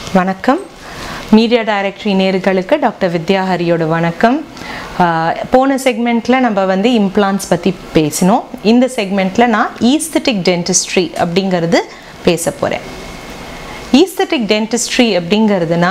வணக்கம் media directory நேர்களுக்கு doctor வித்யாஹரியோட வணக்கம் ஆஹ் போன செக்மெண்ட்டில் நம்ம வந்து இம்ப்ளான்ஸ் பற்றி பேசினோம் இந்த செக்மெண்ட்டில் நான் ஈஸ்தட்டிக் டென்டிஸ்ட்ரி அப்படிங்கிறது பேச போகிறேன் ஈஸ்தட்டிக் டென்டிஸ்ட்ரி அப்படிங்கிறதுனா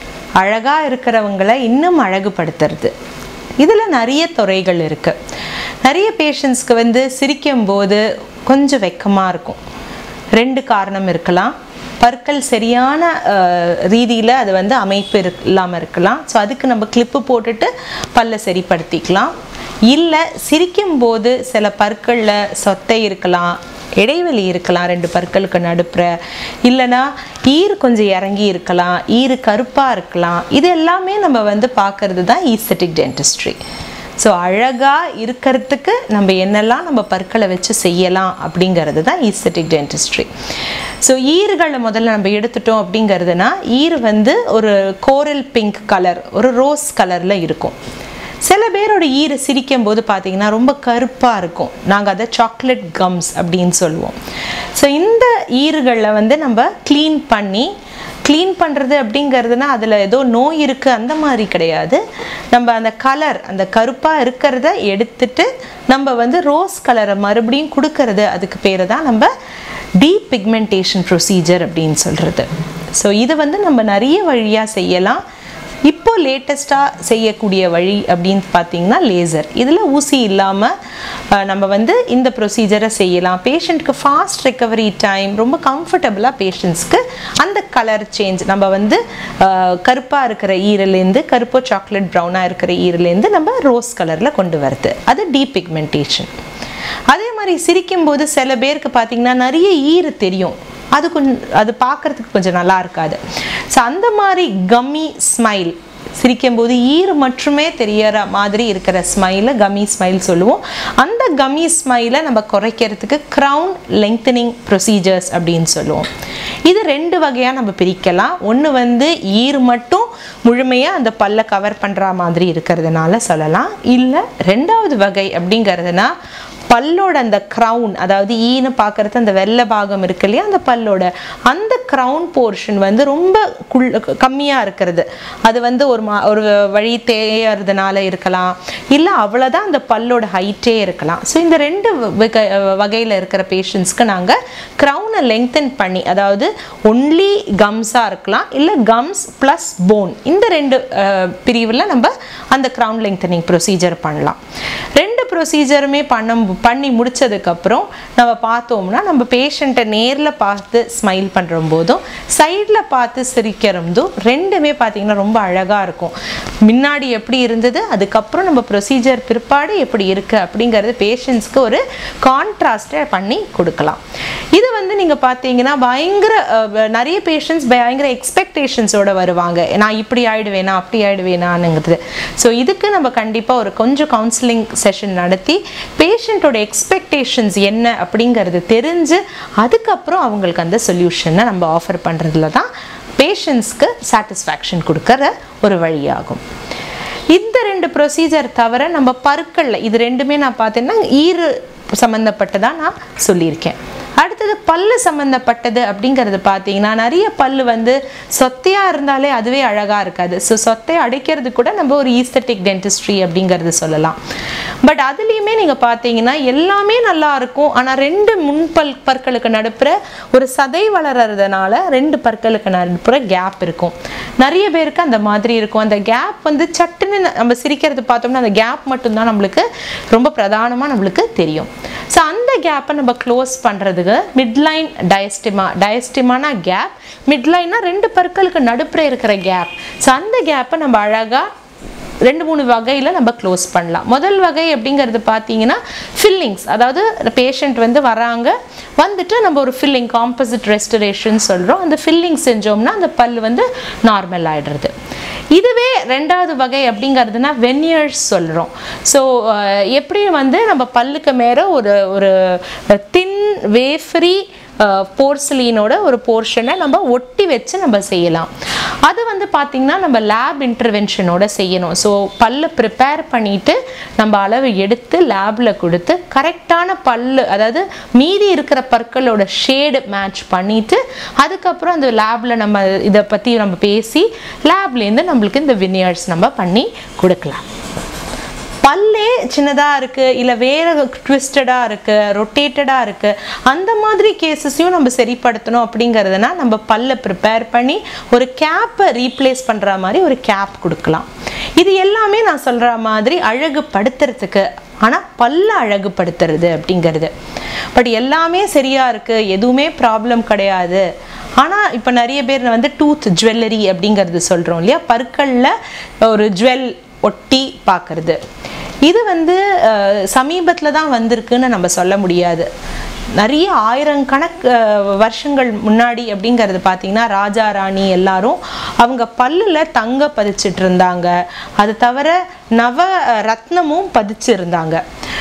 அழகாக இருக்கிறவங்கள இன்னும் அழகுபடுத்துறது இதில் நிறைய துறைகள் இருக்குது நிறைய பேஷண்ட்ஸ்க்கு வந்து சிரிக்கும்போது கொஞ்சம் வெக்கமாக இருக்கும் ரெண்டு காரணம் இருக்கலாம் பற்கள் சரியான ரீதியில் அது வந்து அமைப்பு இரு இல்லாமல் இருக்கலாம் ஸோ அதுக்கு நம்ம கிளிப்பு போட்டுட்டு பல்லை சரிப்படுத்திக்கலாம் இல்லை சிரிக்கும்போது சில பற்களில் சொத்தை இருக்கலாம் இடைவெளி இருக்கலாம் ரெண்டு பற்களுக்கு நடுப்புற இல்லைன்னா ஈர் கொஞ்சம் இறங்கி இருக்கலாம் ஈர் கருப்பாக இருக்கலாம் இது எல்லாமே நம்ம வந்து பார்க்கறது தான் ஈஸ்தட்டிக் டென்டிஸ்ட்ரி ஸோ அழகாக இருக்கிறதுக்கு நம்ம என்னெல்லாம் நம்ம பற்களை வச்சு செய்யலாம் அப்படிங்கிறது தான் ஈஸ்தட்டிக் டென்டிஸ்ட்ரி ஸோ ஈறுகளை முதல்ல நம்ம எடுத்துட்டோம் அப்படிங்கிறதுனா ஈர் வந்து ஒரு கோரல் பிங்க் கலர் ஒரு ரோஸ் கலரில் இருக்கும் சில பேரோட ஈறு சிரிக்கும் போது பார்த்தீங்கன்னா ரொம்ப கருப்பாக இருக்கும் நாங்கள் அதை சாக்லேட் கம்ஸ் அப்படின்னு சொல்லுவோம் ஸோ இந்த ஈறுகளில் வந்து நம்ம க்ளீன் பண்ணி க்ளீன் பண்ணுறது அப்படிங்கிறதுனா அதில் ஏதோ நோய் இருக்குது அந்த மாதிரி கிடையாது நம்ம அந்த கலர் அந்த கருப்பாக இருக்கிறத எடுத்துட்டு நம்ம வந்து ரோஸ் கலரை மறுபடியும் கொடுக்கறது அதுக்கு பேர் தான் நம்ம டீபிக்மெண்டேஷன் ப்ரொசீஜர் அப்படின்னு சொல்கிறது ஸோ இது வந்து நம்ம நிறைய வழியாக செய்யலாம் இப்போ லேட்டஸ்ட்டாக செய்யக்கூடிய வழி அப்படின்னு பார்த்தீங்கன்னா லேசர் இதில் ஊசி இல்லாமல் நம்ம வந்து இந்த ப்ரொசீஜரை செய்யலாம் பேஷண்ட்க்கு ஃபாஸ்ட் ரெக்கவரி டைம் ரொம்ப கம்ஃபர்டபுளாக பேஷண்ட்ஸ்க்கு அந்த கலர் சேஞ்ச் நம்ம வந்து கருப்பாக இருக்கிற ஈரலேருந்து கருப்போ சாக்லேட் ப்ரௌனாக இருக்கிற ஈரலேருந்து நம்ம ரோஸ் கலரில் கொண்டு வருது அது டீபிக்மெண்டேஷன் அதே மாதிரி சிரிக்கும்போது சில பேருக்கு பார்த்தீங்கன்னா நிறைய ஈறு தெரியும் அது கொஞ்சம் அது பார்க்குறதுக்கு கொஞ்சம் நல்லா இருக்காது ஸோ அந்த மாதிரி கம்மி ஸ்மைல் சிரிக்கும்போது ஈறு மட்டுமே தெரியற மாதிரி இருக்கிற ஸ்மைலை கம்மி ஸ்மைல் சொல்லுவோம் அந்த கம்மி ஸ்மைலை நம்ம குறைக்கிறதுக்கு க்ரௌன் லெங்தனிங் ப்ரொசீஜர்ஸ் அப்படின்னு சொல்லுவோம் இது ரெண்டு வகையாக நம்ம பிரிக்கலாம் ஒன்று வந்து ஈறு மட்டும் முழுமையாக அந்த பல்லை கவர் பண்ணுற மாதிரி இருக்கிறதுனால சொல்லலாம் இல்லை ரெண்டாவது வகை அப்படிங்கிறதுனா பல்லோட அந்த க்ரௌன் அதாவது ஈன்னு பார்க்குறது அந்த வெள்ளை பாகம் இருக்கு இல்லையா அந்த பல்லோட அந்த க்ரௌன் போர்ஷன் வந்து ரொம்ப குள் கம்மியாக இருக்கிறது அது வந்து ஒரு மா ஒரு வழி தேயறதுனால இருக்கலாம் இல்லை அவ்வளோதான் அந்த பல்லோட ஹைட்டே இருக்கலாம் ஸோ இந்த ரெண்டு வகை வகையில் இருக்கிற பேஷண்ட்ஸ்க்கு நாங்கள் க்ரௌனை லெங்தன் பண்ணி அதாவது ஒன்லி கம்ஸாக இருக்கலாம் இல்லை கம்ஸ் ப்ளஸ் போன் இந்த ரெண்டு பிரிவில் நம்ம அந்த க்ரௌன் லெங்தனிங் ப்ரொசீஜர் பண்ணலாம் ரெண்டு ப்ரொசீஜருமே பண்ண பண்ணி முடிச்சதுக்கப்புறம் நம்ம பார்த்தோம்னா நம்ம பேஷண்ட்டை நேரில் பார்த்து ஸ்மைல் பண்ணுற போதும் சைடில் பார்த்து சிரிக்கிறதும் ரெண்டுமே பார்த்திங்கன்னா ரொம்ப அழகாக இருக்கும் முன்னாடி எப்படி இருந்தது அதுக்கப்புறம் நம்ம ப்ரொசீஜர் பிற்பாடு எப்படி இருக்குது அப்படிங்கிறது பேஷண்ட்ஸ்க்கு ஒரு கான்ட்ராஸ்டை பண்ணி கொடுக்கலாம் இது வந்து நீங்கள் பார்த்தீங்கன்னா பயங்கர நிறைய பேஷண்ட்ஸ் பயங்கர எக்ஸ்பெக்டேஷன்ஸோடு வருவாங்க நான் இப்படி ஆயிடுவேனா அப்படி ஆயிடுவேனானுங்கிறது ஸோ இதுக்கு நம்ம கண்டிப்பாக ஒரு கொஞ்சம் கவுன்சிலிங் செஷன் நடத்தி பேஷண்ட்டோட எக்ஸ்பெக்டேஷன்ஸ் என்ன அப்படிங்கிறது தெரிஞ்சு அதுக்கப்புறம் அவங்களுக்கு அந்த சொல்யூஷனை நம்ம ஆஃபர் பண்ணுறதுல தான் பேஷண்ட்ஸ்க்கு சாட்டிஸ்ஃபேக்ஷன் கொடுக்குற ஒரு வழியாகும் இந்த ரெண்டு ப்ரொசீஜர் தவிர நம்ம பற்களில் இது ரெண்டுமே நான் பார்த்தேன்னா ஈறு சம்மந்தப்பட்டதாக நான் சொல்லியிருக்கேன் அடுத்தது பல்லு சம்மந்தப்பட்டது அப்படிங்கிறது பார்த்தீங்கன்னா நிறைய பல்லு வந்து சொத்தையாக இருந்தாலே அதுவே அழகாக இருக்காது ஸோ சொத்தையை அடைக்கிறது கூட நம்ம ஒரு ஈஸ்தட்டிக் டென்டிஸ்ட்ரி அப்படிங்கிறது சொல்லலாம் பட் அதுலேயுமே நீங்கள் பார்த்தீங்கன்னா எல்லாமே நல்லா இருக்கும் ஆனால் ரெண்டு முன்பல் பற்களுக்கு நடுப்புற ஒரு சதை வளர்றதுனால ரெண்டு பற்களுக்கு நடுப்புற கேப் இருக்கும் நிறைய பேருக்கு அந்த மாதிரி இருக்கும் அந்த கேப் வந்து சட்டுன்னு நம்ம சிரிக்கிறது பார்த்தோம்னா அந்த கேப் மட்டும்தான் நம்மளுக்கு ரொம்ப பிரதானமாக நம்மளுக்கு தெரியும் ஸோ அந்த கேப்பை நம்ம க்ளோஸ் பண்ணுறதுக்கு மிட்லைன் டயஸ்டிமா டயஸ்டிமானா கேப் மிட்லைனா ரெண்டு பற்களுக்கு நடுப்புற இருக்கிற கேப் ஸோ அந்த கேப்பை நம்ம அழகாக ரெண்டு மூணு வகையில் நம்ம க்ளோஸ் பண்ணலாம் முதல் வகை அப்படிங்கிறது பார்த்தீங்கன்னா ஃபில்லிங்ஸ் அதாவது பேஷண்ட் வந்து வராங்க வந்துட்டு நம்ம ஒரு ஃபில்லிங் காம்போசிட் ரெஸ்டரேஷன் சொல்கிறோம் அந்த ஃபில்லிங் செஞ்சோம்னா அந்த பல் வந்து நார்மல் ஆகிடுறது இதுவே ரெண்டாவது வகை அப்படிங்கிறதுனா வெனியர்ஸ் சொல்கிறோம் ஸோ எப்படி வந்து நம்ம பல்லுக்கு மேலே ஒரு ஒரு தின் வேஃப்ரி போர்சிலீனோட ஒரு போர்ஷனை நம்ம ஒட்டி வச்சு நம்ம செய்யலாம் அது வந்து பார்த்திங்கன்னா நம்ம லேப் இன்டர்வென்ஷனோட செய்யணும் ஸோ பல்ல ப்ரிப்பேர் பண்ணிட்டு நம்ம அளவு எடுத்து லேபில் கொடுத்து கரெக்டான பல்லு அதாவது மீதி இருக்கிற பற்களோட ஷேடு மேட்ச் பண்ணிட்டு அதுக்கப்புறம் அந்த லேபில் நம்ம இதை பற்றி நம்ம பேசி லேப்லேருந்து நம்மளுக்கு இந்த வினியர்ஸ் நம்ம பண்ணி கொடுக்கலாம் பல்லே சின்னதாக இருக்குது இல்லை வேறு ட்விஸ்டடாக இருக்குது ரொட்டேட்டடாக இருக்குது அந்த மாதிரி கேசஸையும் நம்ம சரிப்படுத்தணும் அப்படிங்கிறதுனா நம்ம பல்லை ப்ரிப்பேர் பண்ணி ஒரு கேப்பை ரீப்ளேஸ் பண்ணுற மாதிரி ஒரு கேப் கொடுக்கலாம் இது எல்லாமே நான் சொல்கிற மாதிரி அழகுபடுத்துறதுக்கு ஆனால் பல்ல அழகுபடுத்துறது அப்படிங்கிறது பட் எல்லாமே சரியாக இருக்குது எதுவுமே ப்ராப்ளம் கிடையாது ஆனால் இப்போ நிறைய பேர் வந்து டூத் ஜுவல்லரி அப்படிங்கிறது சொல்கிறோம் இல்லையா பற்களில் ஒரு ஜுவல் ஒட்டி பார்க்குறது இது வந்து சமீபத்தில் தான் வந்திருக்குன்னு நம்ம சொல்ல முடியாது நிறைய ஆயிரக்கணக்கு வருஷங்கள் முன்னாடி அப்படிங்கிறது பார்த்தீங்கன்னா ராஜா ராணி எல்லாரும் அவங்க பல்லில் தங்க பதிச்சிட்டு இருந்தாங்க அது தவிர நவ ரத்னமும் பதிச்சிருந்தாங்க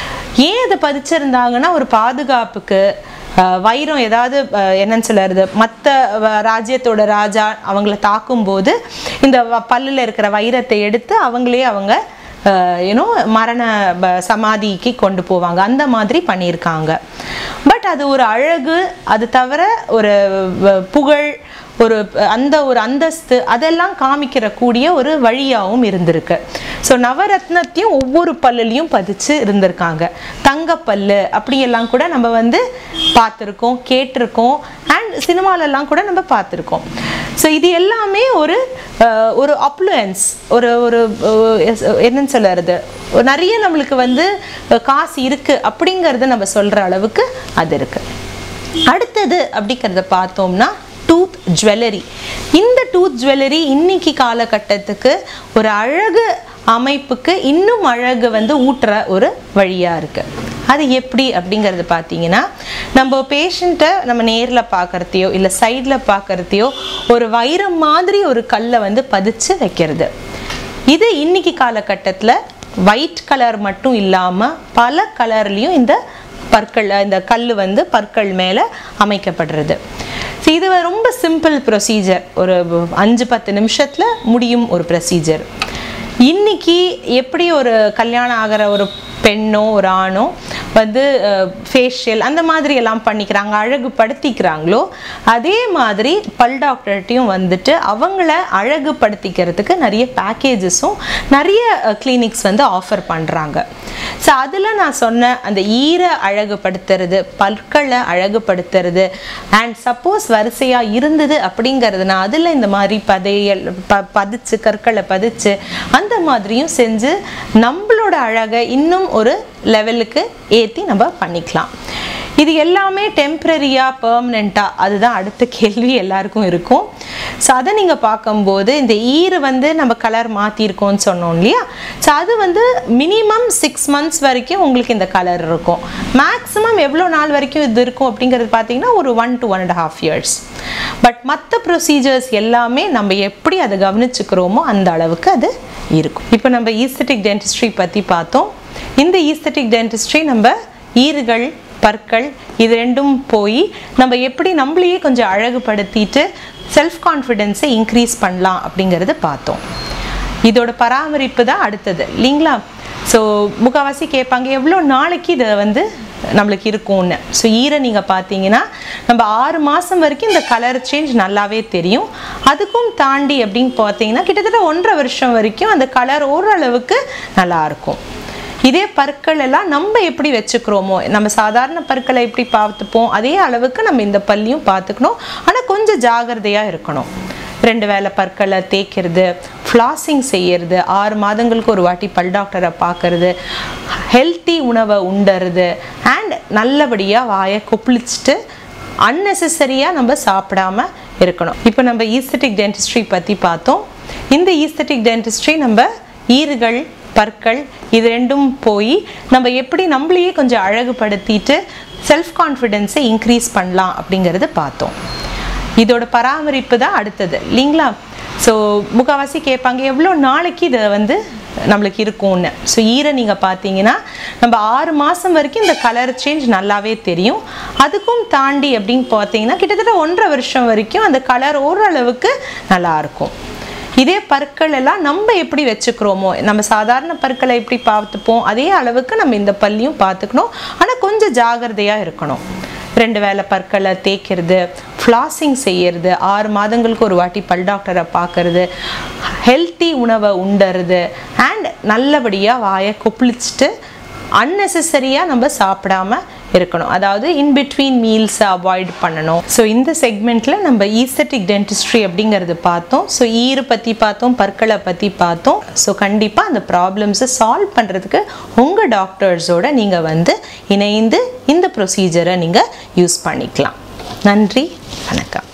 ஏன் அதை பதிச்சிருந்தாங்கன்னா ஒரு பாதுகாப்புக்கு வைரம் ஏதாவது என்னன்னு சொல்லுறது மற்ற ராஜ்யத்தோட ராஜா அவங்கள தாக்கும்போது இந்த பல்லில் இருக்கிற வைரத்தை எடுத்து அவங்களே அவங்க யூனோ மரண சமாதிக்கு கொண்டு போவாங்க அந்த மாதிரி பண்ணியிருக்காங்க பட் அது ஒரு அழகு அது தவிர ஒரு புகழ் ஒரு அந்த ஒரு அந்தஸ்து அதெல்லாம் காமிக்கிற கூடிய ஒரு வழியாகவும் இருந்திருக்கு ஸோ நவரத்னத்தையும் ஒவ்வொரு பல்லுலையும் பதிச்சு இருந்திருக்காங்க தங்கப்பல்லு அப்படியெல்லாம் கூட நம்ம வந்து பார்த்துருக்கோம் கேட்டிருக்கோம் அண்ட் சினிமாலெல்லாம் கூட நம்ம பார்த்துருக்கோம் ஸோ இது எல்லாமே ஒரு ஒரு அப்ளூயன்ஸ் ஒரு ஒரு என்னன்னு சொல்லுறது நிறைய நம்மளுக்கு வந்து காசு இருக்குது அப்படிங்கிறத நம்ம சொல்கிற அளவுக்கு அது இருக்குது அடுத்தது அப்படிங்கிறத பார்த்தோம்னா டூத் ஜுவல்லரி இந்த டூத் ஜுவல்லரி இன்னைக்கு காலகட்டத்துக்கு ஒரு அழகு அமைப்புக்கு இன்னும் அழகு வந்து ஊட்டுற ஒரு வழியாக இருக்குது அது எப்படி அப்படிங்கிறது பார்த்தீங்கன்னா நம்ம பேஷண்ட்டை நம்ம நேரில் பார்க்குறதையோ இல்லை சைடில் பார்க்குறதையோ ஒரு வைரம் மாதிரி ஒரு கல்லை வந்து பதிச்சு வைக்கிறது இது இன்னைக்கு காலகட்டத்தில் ஒயிட் கலர் மட்டும் இல்லாமல் பல கலர்லேயும் இந்த பற்கள் இந்த கல் வந்து பற்கள் மேலே அமைக்கப்படுறது ஸோ இது ரொம்ப சிம்பிள் ப்ரொசீஜர் ஒரு அஞ்சு பத்து நிமிஷத்தில் முடியும் ஒரு ப்ரொசீஜர் இன்னைக்கு எப்படி ஒரு கல்யாணம் ஆகிற ஒரு பெண்ணோ ஒரு ஆணோ வந்து ஃபேஷியல் அந்த மாதிரி எல்லாம் பண்ணிக்கிறாங்க அழகுபடுத்திக்கிறாங்களோ அதே மாதிரி பல் டாக்டர்கிட்டையும் வந்துட்டு அவங்கள அழகுபடுத்திக்கிறதுக்கு நிறைய பேக்கேஜஸும் நிறைய கிளினிக்ஸ் வந்து ஆஃபர் பண்ணுறாங்க ஸோ அதில் நான் சொன்ன அந்த ஈர அழகுபடுத்துறது பற்களை அழகுபடுத்துறது அண்ட் சப்போஸ் வரிசையாக இருந்தது அப்படிங்கிறதுனா அதில் இந்த மாதிரி பதையல் ப பதிச்சு கற்களை பதிச்சு அந்த மாதிரியும் செஞ்சு நம்மளோட அழகை இன்னும் ஒரு லெவலுக்கு ஏற்றி நம்ம பண்ணிக்கலாம் இது எல்லாமே டெம்ப்ரரியாக பெர்மனெண்ட்டாக அதுதான் அடுத்த கேள்வி எல்லாருக்கும் இருக்கும் ஸோ அதை நீங்கள் பார்க்கும்போது இந்த ஈரு வந்து நம்ம கலர் மாற்றிருக்கோம்னு சொன்னோம் இல்லையா ஸோ அது வந்து மினிமம் சிக்ஸ் மந்த்ஸ் வரைக்கும் உங்களுக்கு இந்த கலர் இருக்கும் மேக்ஸிமம் எவ்வளோ நாள் வரைக்கும் இது இருக்கும் அப்படிங்கிறது பார்த்தீங்கன்னா ஒரு one to one and half years but மற்ற ப்ரொசீஜர்ஸ் எல்லாமே நம்ம எப்படி அதை கவனிச்சுக்கிறோமோ அந்த அளவுக்கு அது இருக்கும் இப்போ நம்ம ஈஸ்தட்டிக் டென்டிஸ்ட்ரி பற்றி பார்த்தோம் இந்த ஈஸ்தட்டிக் டென்டிஸ்ட்ரி நம்ம ஈறுகள் பற்கள் இது ரெண்டும் போய் நம்ம எப்படி நம்மளையே கொஞ்சம் அழகுபடுத்திட்டு செல்ஃப் கான்ஃபிடென்ஸை இன்க்ரீஸ் பண்ணலாம் அப்படிங்கிறத பார்த்தோம் இதோட பராமரிப்பு தான் அடுத்தது இல்லைங்களா ஸோ முக்கால்வாசி கேட்பாங்க எவ்வளோ நாளைக்கு இதை வந்து நம்மளுக்கு இருக்கும்னு ஸோ ஈரை நீங்கள் பார்த்தீங்கன்னா நம்ம ஆறு மாதம் வரைக்கும் இந்த கலர் சேஞ்ச் நல்லாவே தெரியும் அதுக்கும் தாண்டி அப்படின்னு பார்த்தீங்கன்னா கிட்டத்தட்ட ஒன்றரை வருஷம் வரைக்கும் அந்த கலர் ஓரளவுக்கு நல்லாயிருக்கும் இதே பற்கள் எல்லாம் நம்ம எப்படி வச்சுக்கிறோமோ நம்ம சாதாரண பற்களை எப்படி பார்த்துப்போம் அதே அளவுக்கு நம்ம இந்த பல்லியும் பார்த்துக்கணும் ஆனால் கொஞ்சம் ஜாகிரதையாக இருக்கணும் ரெண்டு வேலை பற்களை தேய்க்கிறது ஃப்ளாசிங் செய்யறது ஆறு மாதங்களுக்கு ஒரு வாட்டி பல் டாக்டரை பார்க்கறது ஹெல்த்தி உணவை உண்டறது அண்ட் நல்லபடியாக வாயை கொப்பளிச்சுட்டு அன்னெசரியாக நம்ம சாப்பிடாம இருக்கணும் இப்போ நம்ம ஈஸ்தட்டிக் டென்டிஸ்ட்ரி பற்றி பார்த்தோம் இந்த ஈஸ்தட்டிக் டென்டிஸ்ட்ரி நம்ம ஈறுகள் பற்கள் இது ரெண்டும் போய் நம்ம எப்படி நம்மளையே கொஞ்சம் அழகுபடுத்திட்டு செல்ஃப் கான்ஃபிடென்ஸை இன்க்ரீஸ் பண்ணலாம் அப்படிங்கிறது பார்த்தோம் இதோட பராமரிப்பு தான் அடுத்தது இல்லைங்களா ஸோ முக்கால்வாசி கேட்பாங்க எவ்வளோ நாளைக்கு இதை வந்து நம்மளுக்கு இருக்கும்னு ஸோ ஈரை நீங்கள் பார்த்தீங்கன்னா நம்ம ஆறு மாதம் வரைக்கும் இந்த கலர் சேஞ்ச் நல்லாவே தெரியும் அதுக்கும் தாண்டி அப்படின்னு பார்த்தீங்கன்னா கிட்டத்தட்ட ஒன்றரை வருஷம் வரைக்கும் அந்த கலர் ஓரளவுக்கு நல்லா இருக்கும் இதே பற்கள் எல்லாம் நம்ம எப்படி வச்சுக்கிறோமோ நம்ம சாதாரண பற்களை எப்படி பார்த்துப்போம் அதே அளவுக்கு நம்ம இந்த பல்லையும் பார்த்துக்கணும் ஆனால் கொஞ்சம் ஜாகிரதையாக இருக்கணும் ரெண்டு வேளை பற்களை தேய்க்கிறது ஃப்ளாசிங் செய்யறது ஆறு மாதங்களுக்கு ஒரு வாட்டி பல் டாக்டரை பார்க்கறது ஹெல்த்தி உணவை உண்டறது அண்ட் நல்லபடியாக வாயை கொப்பளிச்சுட்டு அன்னெசரியாக நம்ம சாப்பிடாம இருக்கணும் அதாவது இன் பிட்வீன் மீல்ஸை அவாய்ட் பண்ணணும் ஸோ இந்த செக்மெண்ட்டில் நம்ம ஈஸ்தட்டிக் டென்டிஸ்ட்ரி அப்படிங்கிறது பார்த்தோம் ஸோ ஈறு பற்றி பார்த்தோம் பற்களை பற்றி பார்த்தோம் ஸோ கண்டிப்பாக அந்த ப்ராப்ளம்ஸை சால்வ் பண்ணுறதுக்கு உங்கள் டாக்டர்ஸோட நீங்கள் வந்து இணைந்து இந்த ப்ரொசீஜரை நீங்கள் யூஸ் பண்ணிக்கலாம் நன்றி வணக்கம்